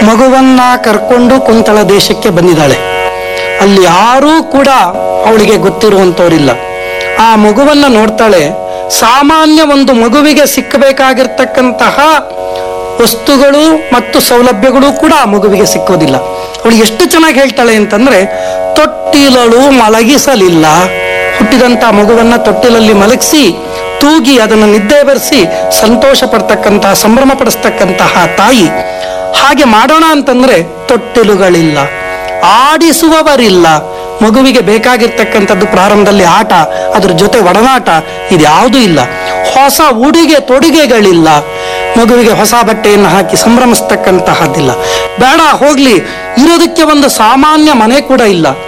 ಮಗುವನ್ನ ಕರ್ಕೊಂಡು ಕುಂತಳ ದೇಶಕ್ಕೆ ಬಂದಿದ್ದಾಳೆ ಅಲ್ಲಿ ಯಾರೂ ಕೂಡ ಅವಳಿಗೆ ಗೊತ್ತಿರುವಂತವರಿಲ್ಲ ಆ ಮಗುವನ್ನ ನೋಡ್ತಾಳೆ ಸಾಮಾನ್ಯ ಒಂದು ಮಗುವಿಗೆ ಸಿಕ್ಕಬೇಕಾಗಿರ್ತಕ್ಕಂತಹ ವಸ್ತುಗಳು ಮತ್ತು ಸೌಲಭ್ಯಗಳು ಕೂಡ ಆ ಮಗುವಿಗೆ ಸಿಕ್ಕೋದಿಲ್ಲ ಅವಳು ಎಷ್ಟು ಚೆನ್ನಾಗಿ ಹೇಳ್ತಾಳೆ ಅಂತಂದ್ರೆ ತೊಟ್ಟಿಲಳು ಮಲಗಿಸಲಿಲ್ಲ ಹುಟ್ಟಿದಂತ ಮಗುವನ್ನ ತೊಟ್ಟಿಲಲ್ಲಿ ಮಲಗಿಸಿ ತೂಗಿ ಅದನ್ನು ನಿದ್ದೆ ಬರೆಸಿ ಸಂತೋಷ ಪಡ್ತಕ್ಕಂತಹ ಸಂಭ್ರಮ ಪಡಿಸ್ತಕ್ಕಂತಹ ತಾಯಿ ಹಾಗೆ ಮಾಡೋಣ ಅಂತಂದ್ರೆ ತೊಟ್ಟಿಲುಗಳಿಲ್ಲ ಆಡಿಸುವವರಿಲ್ಲ ಮಗುವಿಗೆ ಬೇಕಾಗಿರ್ತಕ್ಕಂಥದ್ದು ಪ್ರಾರಂಭದಲ್ಲಿ ಆಟ ಅದ್ರ ಜೊತೆ ಒಡನಾಟ ಇದ್ಯಾವುದೂ ಇಲ್ಲ ಹೊಸ ಉಡುಗೆ ತೊಡುಗೆಗಳಿಲ್ಲ ಮಗುವಿಗೆ ಹೊಸ ಬಟ್ಟೆಯನ್ನು ಹಾಕಿ ಸಂಭ್ರಮಿಸ್ತಕ್ಕಂತಹದ್ದಿಲ್ಲ ಬೇಡ ಹೋಗ್ಲಿ ಇರೋದಕ್ಕೆ ಒಂದು ಸಾಮಾನ್ಯ ಮನೆ ಕೂಡ ಇಲ್ಲ